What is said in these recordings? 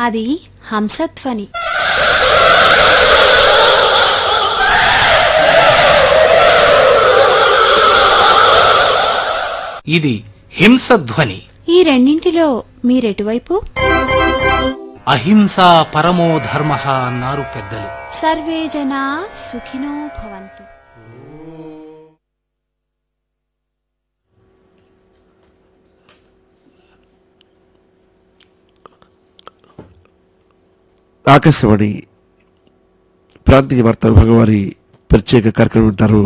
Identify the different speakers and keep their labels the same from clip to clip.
Speaker 1: అది హంసధ్వని
Speaker 2: ఇది హింసధ్వని
Speaker 1: ఈ రెండింటిలో మీరెటువైపు
Speaker 2: అహింసా పరమో ధర్మ అన్నారు పెద్దలు
Speaker 1: సర్వే జనా సుఖినో భవంతు
Speaker 3: ఆకాశవాణి ప్రాంతీయ వార్తా విభాగం వారి ప్రత్యేక కార్యక్రమం వింటారు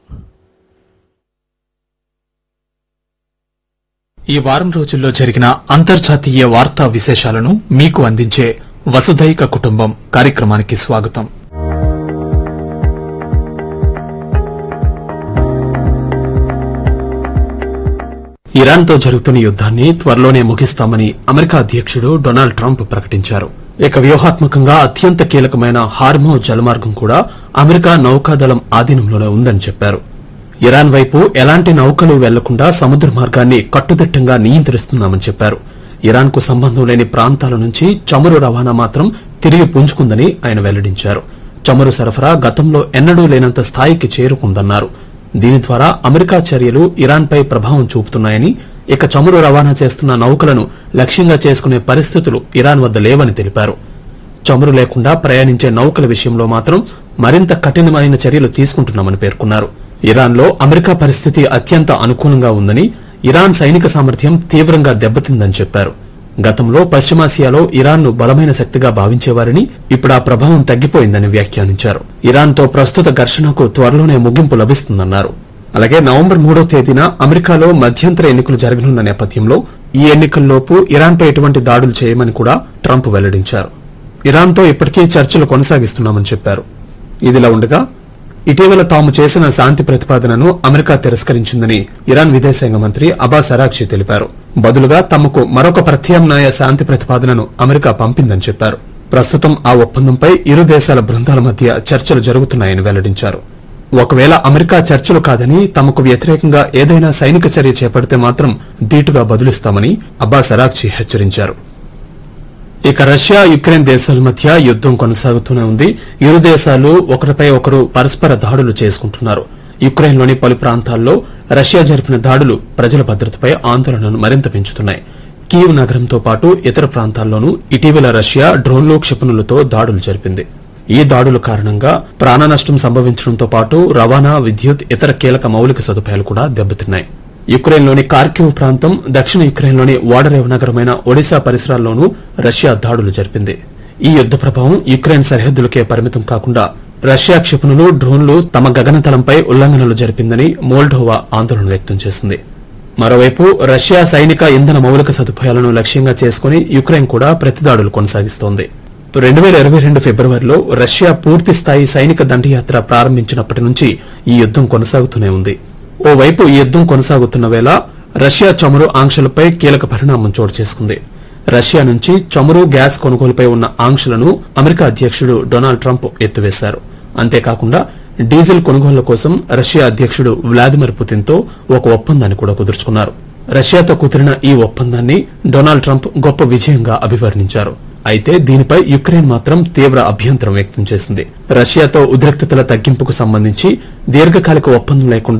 Speaker 4: ఈ వారం రోజుల్లో జరిగిన అంతర్జాతీయ వార్తా విశేషాలను మీకు అందించే వసుధైక కుటుంబం కార్యక్రమానికి స్వాగతం ఇరాన్తో జరుగుతున్న యుద్ధాన్ని త్వరలోనే ముగిస్తామని అమెరికా అధ్యక్షుడు డొనాల్డ్ ట్రంప్ ప్రకటించారు ఇక వ్యూహాత్మకంగా అత్యంత కీలకమైన హార్మో జలమార్గం కూడా అమెరికా నౌకాదళం ఆధీనంలోనే ఉందని చెప్పారు ఇరాన్ వైపు ఎలాంటి నౌకలు వెళ్లకుండా సముద్ర మార్గాన్ని కట్టుదిట్టంగా నియంత్రిస్తున్నామని చెప్పారు ఇరాన్ కు సంబంధం లేని ప్రాంతాల నుంచి చమురు రవాణా మాత్రం తిరిగి పుంజుకుందని ఆయన వెల్లడించారు చమురు సరఫరా గతంలో ఎన్నడూ లేనంత స్థాయికి చేరుకుందన్నారు దీని ద్వారా అమెరికా చర్యలు ఇరాన్పై ప్రభావం చూపుతున్నాయని ఇక చమురు రవాణా చేస్తున్న నౌకలను లక్ష్యంగా చేసుకునే పరిస్థితులు ఇరాన్ వద్ద లేవని తెలిపారు చమురు లేకుండా ప్రయాణించే నౌకల విషయంలో మాత్రం మరింత కఠినమైన చర్యలు తీసుకుంటున్నామని పేర్కొన్నారు ఇరాన్లో అమెరికా పరిస్థితి అత్యంత అనుకూలంగా ఉందని ఇరాన్ సైనిక సామర్థ్యం తీవ్రంగా దెబ్బతిందని చెప్పారు గతంలో పశ్చిమాసియాలో ఇరాన్ను బలమైన శక్తిగా భావించేవారని ఇప్పుడు ఆ ప్రభావం తగ్గిపోయిందని వ్యాఖ్యానించారు ఇరాన్తో ప్రస్తుత ఘర్షణకు త్వరలోనే ముగింపు లభిస్తుందన్నారు అలాగే నవంబర్ మూడో తేదీన అమెరికాలో మధ్యంతర ఎన్నికలు జరగనున్న నేపథ్యంలో ఈ ఎన్నికల్లోపు ఇరాన్పై ఎటువంటి దాడులు చేయమని కూడా ట్రంప్ వెల్లడించారు ఇరాన్తో ఇప్పటికే చర్చలు కొనసాగిస్తున్నామని చెప్పారు ఇదిలా ఉండగా ఇటీవల తాము చేసిన శాంతి ప్రతిపాదనను అమెరికా తిరస్కరించిందని ఇరాన్ విదేశాంగ మంత్రి అబాస్ అరాక్షి తెలిపారు బదులుగా తమకు మరొక ప్రత్యామ్నాయ శాంతి ప్రతిపాదనను అమెరికా పంపిందని చెప్పారు ప్రస్తుతం ఆ ఒప్పందంపై ఇరు దేశాల బృందాల మధ్య చర్చలు జరుగుతున్నాయని వెల్లడించారు ఒకవేళ అమెరికా చర్చలు కాదని తమకు వ్యతిరేకంగా ఏదైనా సైనిక చర్య చేపడితే మాత్రం ధీటుగా బదులిస్తామని అబ్బాస్ అరాక్షి హెచ్చరించారు ఇక రష్యా యుక్రెయిన్ దేశాల మధ్య యుద్దం కొనసాగుతూనే ఉంది ఇరు దేశాలు ఒకరిపై ఒకరు పరస్పర దాడులు చేసుకుంటున్నారు యుక్రెయిన్లోని పలు ప్రాంతాల్లో రష్యా జరిపిన దాడులు ప్రజల భద్రతపై ఆందోళనను మరింత పెంచుతున్నాయి కీవ్ నగరంతో పాటు ఇతర ప్రాంతాల్లోనూ ఇటీవల రష్యా డ్రోన్లు క్షిపణులతో దాడులు జరిపింది ఈ దాడుల కారణంగా ప్రాణ నష్టం సంభవించడంతో పాటు రవాణా విద్యుత్ ఇతర కీలక మౌలిక సదుపాయాలు కూడా దెబ్బతిన్నాయి యుక్రెయిన్లోని కార్కివ్ ప్రాంతం దక్షిణ యుక్రెయిన్లోని ఓడరేవు నగరమైన ఒడిశా పరిసరాల్లోనూ రష్యా దాడులు జరిపింది ఈ యుద్ద ప్రభావం యుక్రెయిన్ సరిహద్దులకే పరిమితం కాకుండా రష్యా క్షిపణులు డ్రోన్లు తమ గగనతలంపై ఉల్లంఘనలు జరిపిందని మోల్డోవా ఆందోళన వ్యక్తం చేసింది మరోవైపు రష్యా సైనిక ఇంధన మౌలిక సదుపాయాలను లక్ష్యంగా చేసుకుని యుక్రెయిన్ కూడా ప్రతిదాడులు కొనసాగిస్తోంది రెండు వేల ఇరవై రెండు ఫిబ్రవరిలో రష్యా పూర్తి స్థాయి సైనిక దండయాత్ర ప్రారంభించినప్పటి నుంచి ఈ యుద్దం కొనసాగుతూనే ఉంది ఓవైపు ఈ యుద్దం కొనసాగుతున్న వేళ రష్యా చమురు ఆంక్షలపై కీలక పరిణామం చోటు చేసుకుంది రష్యా నుంచి చమురు గ్యాస్ కొనుగోలుపై ఉన్న ఆంక్షలను అమెరికా అధ్యక్షుడు డొనాల్డ్ ట్రంప్ ఎత్తివేశారు అంతేకాకుండా డీజిల్ కొనుగోళ్ల కోసం రష్యా అధ్యక్షుడు వ్లాదిమిర్ పుతిన్ తో ఒక ఒప్పందాన్ని కూడా కుదుర్చుకున్నారు రష్యాతో కుదిరిన ఈ ఒప్పందాన్ని డొనాల్డ్ ట్రంప్ గొప్ప విజయంగా అభివర్ణించారు అయితే దీనిపై యుక్రెయిన్ మాత్రం తీవ్ర అభ్యంతరం వ్యక్తం చేసింది రష్యాతో ఉద్రిక్తతల తగ్గింపుకు సంబంధించి దీర్ఘకాలిక ఒప్పందం లేకుండా